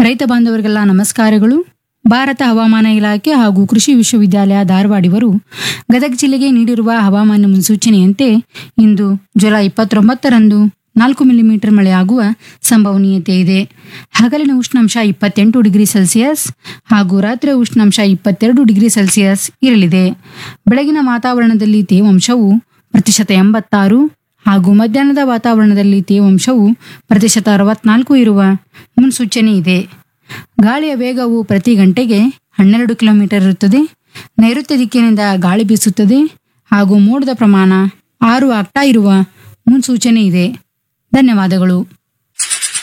ರೈತ ಬಾಂಧವರಿಗೆಲ್ಲ ನಮಸ್ಕಾರಗಳು ಭಾರತ ಹವಾಮಾನ ಇಲಾಖೆ ಹಾಗೂ ಕೃಷಿ ವಿಶ್ವವಿದ್ಯಾಲಯ ಧಾರವಾಡಿವರು ಗದಗ ಜಿಲ್ಲೆಗೆ ನೀಡಿರುವ ಹವಾಮಾನ ಮುನ್ಸೂಚನೆಯಂತೆ ಇಂದು ಜುಲೈ ಇಪ್ಪತ್ತೊಂಬತ್ತರಂದು ನಾಲ್ಕು ಮಿಲಿಮೀಟರ್ ಮಳೆಯಾಗುವ ಸಂಭವನೀಯತೆ ಇದೆ ಹಗಲಿನ ಉಷ್ಣಾಂಶ ಇಪ್ಪತ್ತೆಂಟು ಡಿಗ್ರಿ ಸೆಲ್ಸಿಯಸ್ ಹಾಗೂ ರಾತ್ರಿಯ ಉಷ್ಣಾಂಶ ಇಪ್ಪತ್ತೆರಡು ಡಿಗ್ರಿ ಸೆಲ್ಸಿಯಸ್ ಇರಲಿದೆ ಬೆಳಗಿನ ವಾತಾವರಣದಲ್ಲಿ ತೇವಾಂಶವು ಪ್ರತಿಶತ ಎಂಬತ್ತಾರು ಹಾಗೂ ಮಧ್ಯಾಹ್ನದ ವಾತಾವರಣದಲ್ಲಿ ತೇವಾಂಶವು ಪ್ರತಿಶತ ಅರವತ್ನಾಲ್ಕು ಇರುವ ಮುನ್ಸೂಚನೆ ಇದೆ ಗಾಳಿಯ ವೇಗವು ಪ್ರತಿ ಗಂಟೆಗೆ ಹನ್ನೆರಡು ಕಿಲೋಮೀಟರ್ ಇರುತ್ತದೆ ನೈಋತ್ಯ ದಿಕ್ಕಿನಿಂದ ಗಾಳಿ ಬೀಸುತ್ತದೆ ಹಾಗೂ ಮೋಡದ ಪ್ರಮಾಣ ಆರು ಆಗ್ತಾ ಇರುವ ಮುನ್ಸೂಚನೆ ಇದೆ ಧನ್ಯವಾದಗಳು